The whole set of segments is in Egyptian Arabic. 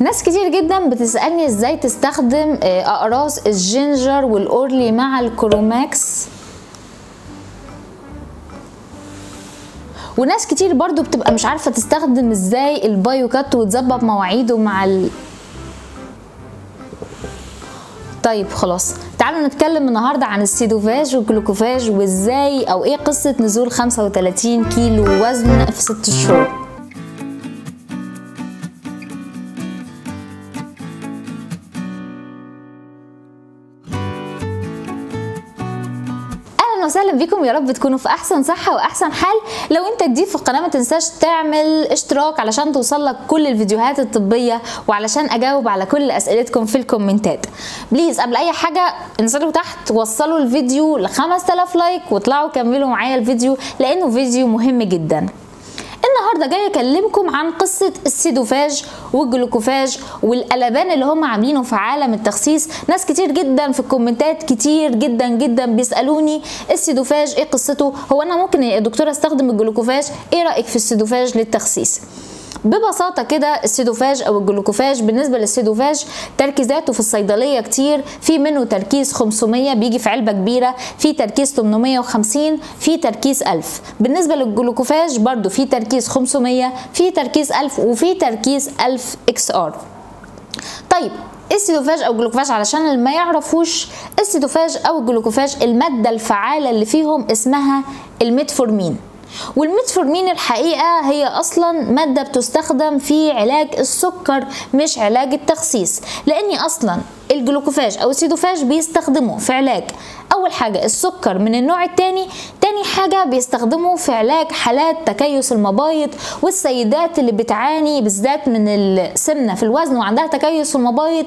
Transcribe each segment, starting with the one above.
ناس كتير جدا بتسألني ازاي تستخدم آه، اقراص الجينجر والاورلي مع الكروماكس وناس كتير برضو بتبقى مش عارفة تستخدم ازاي البايو كات وتظبط مواعيده مع ال... طيب خلاص تعالوا نتكلم النهارده عن السيدوفاج والجلوكوفاج وازاي او ايه قصة نزول 35 كيلو وزن في 6 شهور اهلا وسهلا بيكم يا رب تكونوا في احسن صحه واحسن حال لو انت جديد في القناه ما تنساش تعمل اشتراك علشان توصلك كل الفيديوهات الطبيه وعلشان اجاوب على كل اسئلتكم في الكومنتات بليز قبل اي حاجه انزلوا تحت وصلوا الفيديو ل 5000 لايك واطلعوا كملوا معايا الفيديو لانه فيديو مهم جدا النهارده جايه اكلمكم عن قصه السيدوفاج والجلوكوفاج والقلبان اللي هم عاملينه في عالم التخسيس ناس كتير جدا في الكومنتات كتير جدا جدا بيسالوني السيدوفاج ايه قصته هو انا ممكن يا دكتوره استخدم الجلوكوفاج ايه رايك في السيدوفاج للتخسيس ببساطة كده السيدوفاج أو الجلوكوفاج بالنسبة للسيدوفاج تركيزاته في الصيدلية كتير في منه تركيز 500 بيجي في علبة كبيرة في تركيز 850 في تركيز 1000 بالنسبة للجلوكوفاج برضو في تركيز 500 في تركيز 1000 وفي تركيز 1000 اكس ار طيب السيدوفاج او الجلوكوفاج علشان اللي ما يعرفوش السيدوفاج او الجلوكوفاج الماده الفعاله اللي فيهم اسمها الميتفورمين والميتفورمين الحقيقه هي اصلا ماده بتستخدم في علاج السكر مش علاج التخسيس لاني اصلا الجلوكوفاج او السيدوفاج بيستخدموا في علاج اول حاجه السكر من النوع الثاني تاني حاجه بيستخدموا في علاج حالات تكيس المبايض والسيدات اللي بتعاني بالذات من السمنه في الوزن وعندها تكيس في المبايض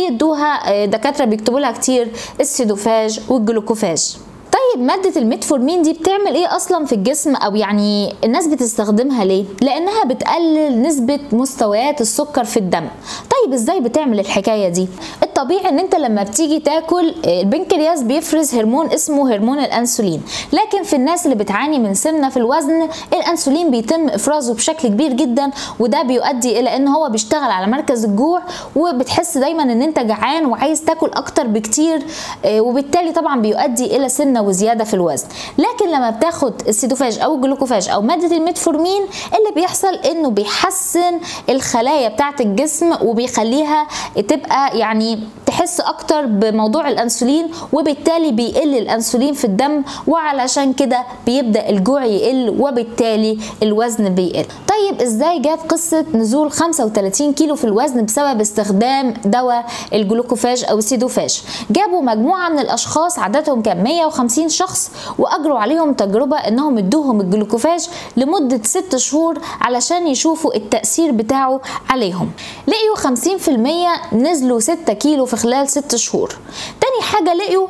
بيدوها دكاتره بيكتبوا لها كتير السيدوفاج والجلوكوفاج طيب مادة الميتفورمين دي بتعمل ايه اصلا في الجسم او يعني الناس بتستخدمها ليه؟ لانها بتقلل نسبة مستويات السكر في الدم طيب ازاي بتعمل الحكاية دي؟ الطبيعي ان انت لما بتيجي تاكل البنكرياس بيفرز هرمون اسمه هرمون الانسولين لكن في الناس اللي بتعاني من سمنة في الوزن الانسولين بيتم افرازه بشكل كبير جدا وده بيؤدي الى ان هو بيشتغل على مركز الجوع وبتحس دايما ان انت جعان وعايز تاكل اكتر بكتير وبالتالي طبعا بيؤدي الى سمنة وزياده في الوزن لكن لما بتاخد السيدوفاج او الجلوكوفاج او ماده الميتفورمين اللي بيحصل انه بيحسن الخلايا بتاعه الجسم وبيخليها تبقى يعني تحس اكتر بموضوع الانسولين وبالتالي بيقل الانسولين في الدم وعلشان كده بيبدا الجوع يقل وبالتالي الوزن بيقل طيب ازاي جت قصه نزول 35 كيلو في الوزن بسبب استخدام دواء الجلوكوفاج او السيدوفاج جابوا مجموعه من الاشخاص عددهم كان 150 شخص واجروا عليهم تجربه انهم ادوهم الجلوكوفاج لمده 6 شهور علشان يشوفوا التاثير بتاعه عليهم لقيوا 50% نزلوا 6 كيلو في خلال 6 شهور تاني حاجه لقيوا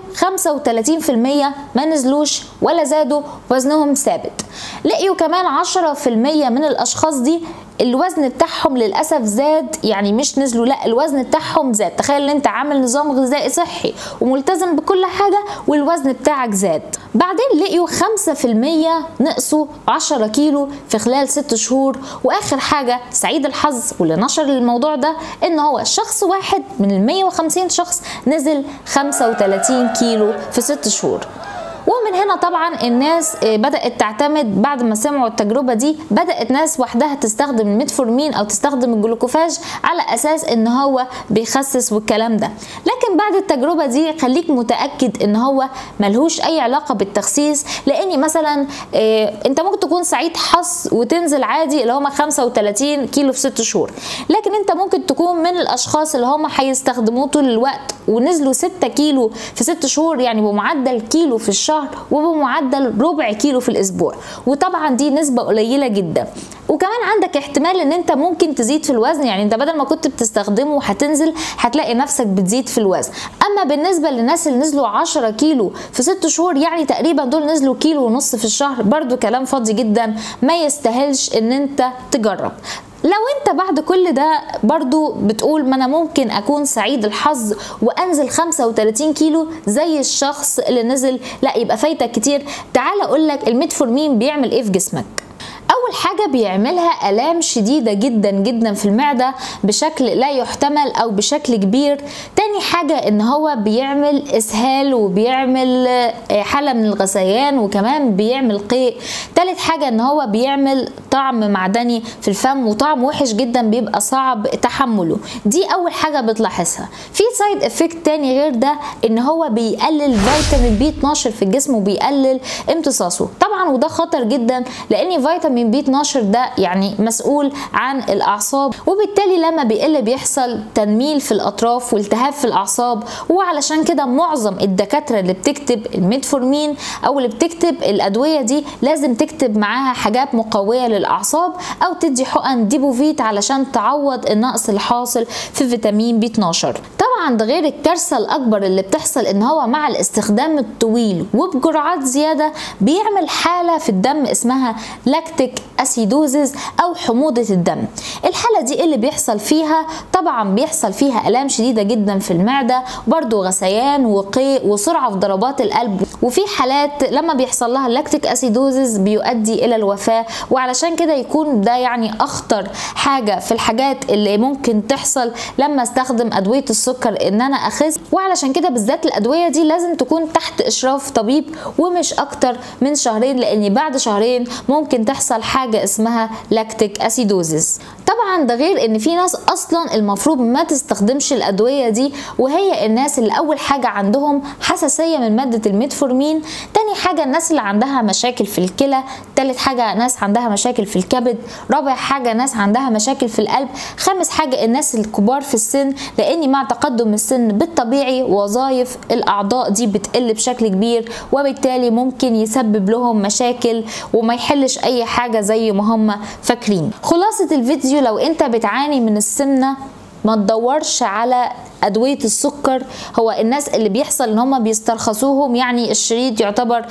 35% ما نزلوش ولا زادوا وزنهم ثابت لقيوا كمان 10% من الاشخاص دي الوزن بتاعهم للاسف زاد يعني مش نزلوا لا الوزن بتاعهم زاد تخيل ان انت عامل نظام غذائي صحي وملتزم بكل حاجه والوزن بتاعك زاد بعدين لقيوا 5% نقصوا 10 كيلو في خلال 6 شهور واخر حاجه سعيد الحظ واللي نشر الموضوع ده ان هو شخص واحد من ال 150 شخص نزل 35 كيلو في 6 شهور ومن هنا طبعا الناس بدات تعتمد بعد ما سمعوا التجربه دي بدات ناس وحدها تستخدم الميتفورمين او تستخدم الجلوكوفاج على اساس ان هو بيخسس والكلام ده لكن بعد التجربه دي خليك متاكد ان هو ملهوش اي علاقه بالتخسيس لاني مثلا انت ممكن تكون سعيد حظ وتنزل عادي اللي هم 35 كيلو في 6 شهور لكن انت ممكن تكون من الاشخاص اللي هم هيستخدموه طول الوقت ونزلوا 6 كيلو في 6 شهور يعني بمعدل كيلو في الشهر الشهر وبمعدل ربع كيلو في الاسبوع وطبعا دي نسبه قليله جدا وكمان عندك احتمال ان انت ممكن تزيد في الوزن يعني انت بدل ما كنت بتستخدمه وهتنزل هتلاقي نفسك بتزيد في الوزن اما بالنسبه للناس اللي نزلوا 10 كيلو في 6 شهور يعني تقريبا دول نزلوا كيلو ونص في الشهر برضو كلام فاضي جدا ما يستاهلش ان انت تجرب لو انت بعد كل ده برضو بتقول ما انا ممكن اكون سعيد الحظ وانزل 35 كيلو زي الشخص اللي نزل لا يبقى فايتك كتير تعال اقول لك الميتفورمين بيعمل ايه في جسمك اول اول حاجه بيعملها الام شديده جدا جدا في المعده بشكل لا يحتمل او بشكل كبير تاني حاجه ان هو بيعمل اسهال وبيعمل حاله من الغثيان وكمان بيعمل قيء تالت حاجه ان هو بيعمل طعم معدني في الفم وطعم وحش جدا بيبقى صعب تحمله دي اول حاجه بتلاحظها في سايد افكت تاني غير ده ان هو بيقلل فيتامين بي 12 في الجسم وبيقلل امتصاصه طبعا وده خطر جدا لان فيتامين بي 12 ده يعني مسؤول عن الاعصاب وبالتالي لما بيقل بيحصل تنميل في الاطراف والتهاب في الاعصاب وعلشان كده معظم الدكاتره اللي بتكتب الميتفورمين او اللي بتكتب الادويه دي لازم تكتب معاها حاجات مقويه للاعصاب او تدي حقن ديبوفيت علشان تعوض النقص اللي حاصل في فيتامين بي 12 طبعا ده غير الكارثه الاكبر اللي بتحصل ان هو مع الاستخدام الطويل وبجرعات زياده بيعمل حاله في الدم اسمها لاكتيك اسيدوزز او حموضه الدم الحاله دي ايه اللي بيحصل فيها طبعا بيحصل فيها الام شديده جدا في المعده برضو غثيان وقيء وسرعه في ضربات القلب وفي حالات لما بيحصل لها اللاكتيك اسيدوزز بيؤدي الى الوفاه وعلشان كده يكون ده يعني اخطر حاجه في الحاجات اللي ممكن تحصل لما استخدم ادويه السكر ان انا اخس وعلشان كده بالذات الادويه دي لازم تكون تحت اشراف طبيب ومش اكتر من شهرين لان بعد شهرين ممكن تحصل حاجه اسمها لاكتيك اسيدوزز طبعا ده غير ان في ناس اصلا المفروض ما تستخدمش الادويه دي وهي الناس اللي اول حاجه عندهم حساسيه من ماده الميتفورمين تاني حاجه الناس اللي عندها مشاكل في الكلى تالت حاجه ناس عندها مشاكل في الكبد رابع حاجه ناس عندها مشاكل في القلب خامس حاجه الناس الكبار في السن لان مع تقدم السن بالطبيعي وظائف الاعضاء دي بتقل بشكل كبير وبالتالي ممكن يسبب لهم مشاكل وما يحلش اي حاجه زي ما هم فاكرين خلاصه الفيديو لو انت بتعاني من السمنه ما تدورش على ادويه السكر هو الناس اللي بيحصل ان هم بيسترخصوهم يعني الشريط يعتبر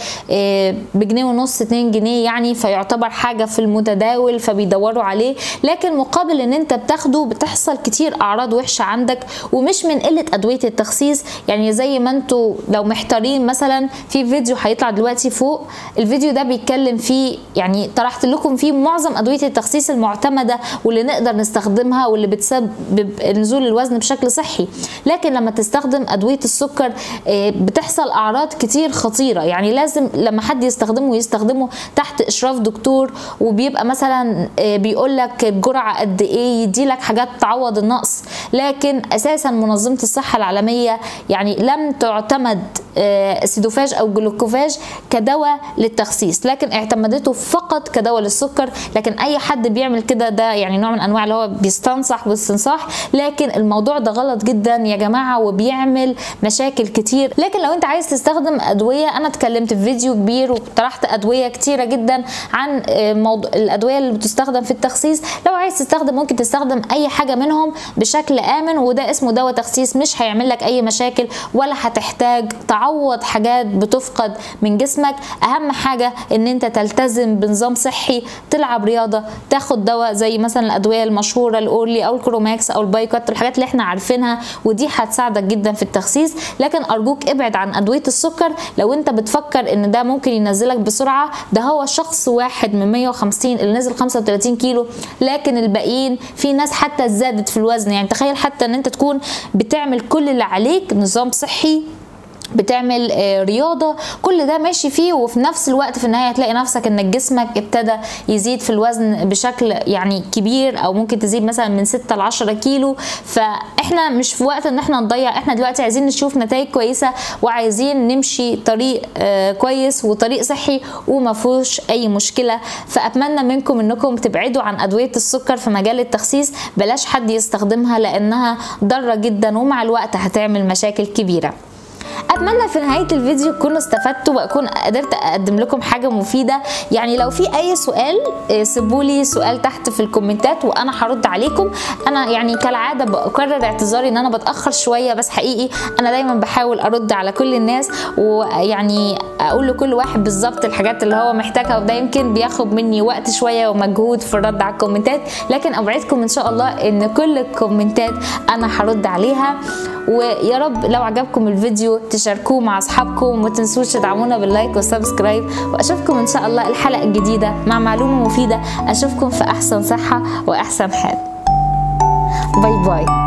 بجنيه ونص 2 جنيه يعني فيعتبر حاجه في المتداول فبيدوروا عليه لكن مقابل ان انت بتاخده بتحصل كتير اعراض وحشه عندك ومش من قله ادويه التخسيس يعني زي ما انتوا لو محتارين مثلا في فيديو هيطلع دلوقتي فوق الفيديو ده بيتكلم فيه يعني طرحت لكم فيه معظم ادويه التخسيس المعتمده واللي نقدر نستخدمها واللي بتسبب نزول الوزن بشكل صحي لكن لما تستخدم ادويه السكر بتحصل اعراض كتير خطيره يعني لازم لما حد يستخدمه يستخدمه تحت اشراف دكتور وبيبقى مثلا بيقول لك الجرعه قد ايه يدي لك حاجات تعوض النقص لكن اساسا منظمه الصحه العالميه يعني لم تعتمد سيدوفاج او جلوكوفاج كدواء للتخسيس لكن اعتمدته فقط كدواء للسكر لكن اي حد بيعمل كده ده يعني نوع من انواع اللي هو بيستنصح باستنصاح لكن الموضوع ده غلط جدا يا جماعه وبيعمل مشاكل كتير لكن لو انت عايز تستخدم ادويه انا اتكلمت في فيديو كبير وطرحت ادويه كتيره جدا عن موضوع الادويه اللي بتستخدم في التخسيس لو عايز تستخدم ممكن تستخدم اي حاجه منهم بشكل امن وده اسمه دواء تخسيس مش هيعمل لك اي مشاكل ولا هتحتاج تعوض حاجات بتفقد من جسمك اهم حاجه ان انت تلتزم بنظام صحي تلعب رياضه تاخد دواء زي مثلا الادويه المشهوره الاورلي او الكروماكس او البايكوت الحاجات اللي احنا عارفينها ودي هتساعدك جدا في التخسيس لكن ارجوك ابعد عن ادويه السكر لو انت بتفكر ان ده ممكن ينزلك بسرعه ده هو شخص واحد من 150 اللي نزل 35 كيلو لكن الباقيين في ناس حتى زادت في الوزن يعني تخيل حتى ان انت تكون بتعمل كل اللي عليك نظام صحي بتعمل رياضه كل ده ماشي فيه وفي نفس الوقت في النهايه هتلاقي نفسك ان جسمك ابتدى يزيد في الوزن بشكل يعني كبير او ممكن تزيد مثلا من 6 ل 10 كيلو فاحنا مش في وقت ان احنا نضيع احنا دلوقتي عايزين نشوف نتائج كويسه وعايزين نمشي طريق كويس وطريق صحي وما فيهوش اي مشكله فاتمنى منكم انكم تبعدوا عن ادويه السكر في مجال التخسيس بلاش حد يستخدمها لانها ضاره جدا ومع الوقت هتعمل مشاكل كبيره اتمنى في نهايه الفيديو تكونوا استفدتوا واكون قدرت اقدم لكم حاجه مفيده يعني لو في اي سؤال سيبوا لي سؤال تحت في الكومنتات وانا هرد عليكم انا يعني كالعاده بكرر اعتذاري ان انا بتاخر شويه بس حقيقي انا دايما بحاول ارد على كل الناس ويعني اقول لكل واحد بالظبط الحاجات اللي هو محتاجها وده يمكن بياخد مني وقت شويه ومجهود في الرد على الكومنتات لكن اوعدكم ان شاء الله ان كل الكومنتات انا هرد عليها ويا رب لو عجبكم الفيديو تشاركوه مع اصحابكم وما تنسوش تدعمونا باللايك والسبسكرايب واشوفكم ان شاء الله الحلقه الجديده مع معلومه مفيده اشوفكم في احسن صحه واحسن حال باي باي